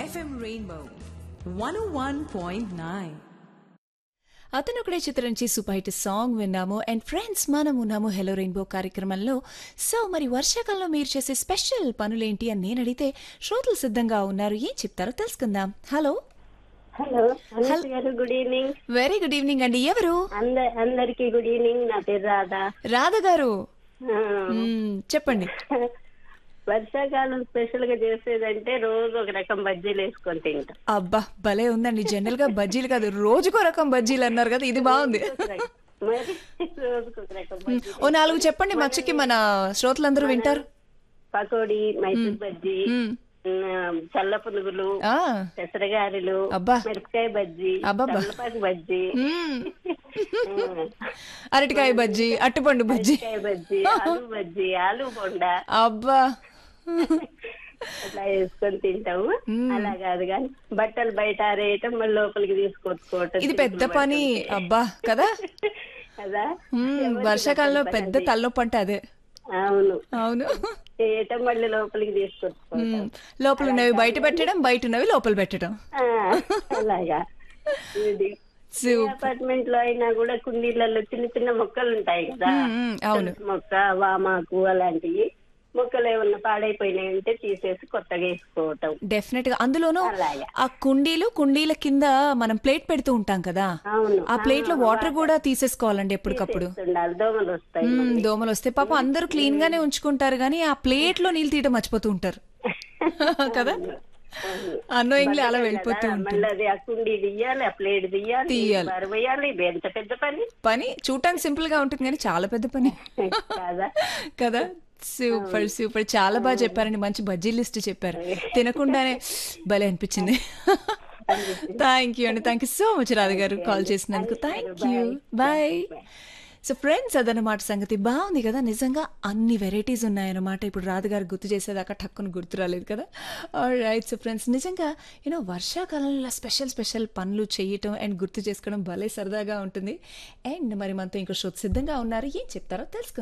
FM Rainbow 101.9. అతను ఒకడే చిత్రం నుంచి సూపర్ హిట్ సాంగ్ విన్నాము అండ్ ఫ్రెండ్స్ మనం ఉన్నాము హెలో రెయిన్బో కార్యక్రమంలో సో మరి వర్షాకాలంలో మీరు చేసే స్పెషల్ పనులేంటి అని నేను అడిగితే శ్రోతలు సిద్ధంగా ఉన్నారు ఏం చెప్తారో తెలుసుకుందాం hello hello Anant garu good evening very good evening అండి ఎవరు అంద అందరికి గుడ్ ఈవినింగ్ నా పేరు రాధా రాధ గారు ఆ, మ్మ్, చెప్పండి వర్షాకాలం స్పెషల్ గా చేసేదంటే రోజు ఒక రకం బజ్జీలు వేసుకొని తింటాం అబ్బా భలే ఉందండి జనరల్ గా బజ్జీలు కాదు రోజుకో రకం బజ్జీలు అన్నారు కదా ఇది బాగుంది మరి రోజుకు ఒక రకం బజ్జీ ఓ నాలుగు చెప్పండి మచ్చకి మన శ్రోతలందరూ వింటారు పకోడీ మైసూర్ బజ్జీ మ్మ్. ఉమ్, చల్ల పునుగులు ఆ, పెసరగారెలు అబ్బా. మిరపకాయ బజ్జీ అబ్బబ్బా. చల్లపాకు బజ్జీ మ్మ్. ఉమ్, అరటికాయ బజ్జీ అట్టుపండు బజ్జీ మిరపకాయ బజ్జీ ఆలు బజ్జీ ఆలు బొండా అబ్బా అట్లా వేసుకొని తింటాము అలా కాదు కానీ బట్టలు బయట ఆరేయటం మళ్ళీ లోపలికి తీసుకొచ్చుకోవటం ఇది పెద్ద పని అబ్బా కదా కదా మ్మ్, వర్షాకాలంలో పెద్ద తలనొప్పి అంటే అదే అవును అవును చేయటం మళ్ళీ లోపలికి తీసుకొచ్చుకోవటం మ్మ్, లోపల ఉన్నవి బయట పెట్టడం బయట ఉన్నవి లోపల పెట్టడం ఆ, అలాగా ఇది సూ- అపార్ట్మెంట్ లో అయినా కూడా కుండీలలో చిన్న చిన్న మొక్కలు ఉంటాయి కదా మ్మ్, మ్మ్, అవును తులసి మొక్క వామాకు అలాంటివి మొక్కలు ఏమన్నా పాడైపోయినాయి అంటే తీసేసి కొత్తగా వేసుకోవటం డెఫినెట్ గా అందులోనూ అలాగే. ఆ కుండీలు కుండీల కింద మనం ప్లేట్ పెడుతూ ఉంటాం కదా అవును ఆ ప్లేట్ లో వాటర్ కూడా తీసేసుకోవాలండి ఎప్పటికప్పుడు ఉండాలి దోమలు వస్తాయి మ్మ్, దోమలు వస్తే పాపం అందరూ క్లీన్ గానే ఉంచుకుంటారు కానీ ఆ ప్లేట్ లో నీళ్ళు తీయటం మర్చిపోతూ ఉంటారు కదా అన్నోయింగ్లీ అలా వెళ్ళిపోతూ ఉంటుంది మళ్ళీ అది ఆ కుండీ తీయాలి ఆ ప్లేట్ తీయాలి తీయాలి. బరవేయాలి ఇది ఎంత పెద్ద పని పని చూడటానికి సింపుల్ గా ఉంటుంది కానీ చాలా పెద్ద పని కాదా కదా సూపర్ సూపర్ చాలా బాగా చెప్పారండి మంచి బజ్జీ లిస్ట్ చెప్పారు తినకుండానే భలే అనిపించింది థ్యాంక్ యూ అండి thank you so much Radha garu call చేసినందుకు thank you bye so friends అదనమాట సంగతి బాగుంది కదా నిజంగా అన్ని వెరైటీస్ ఉన్నాయన్నమాట ఇప్పుడు రాధగారు గుర్తు చేసేదాకా టక్కును గుర్తు రాలేదు కదా రైట్ సో ఫ్రెండ్స్ నిజంగా యూనో వర్షాకాలంలో ఇలా స్పెషల్ స్పెషల్ పనులు చేయటం అండ్ గుర్తు చేసుకోవడం భలే సరదాగా ఉంటుంది అండ్ మరి మనతో ఇంకో షో సిద్ధంగా ఉన్నారు ఏం చెప్తారో తెలుసుకుందాం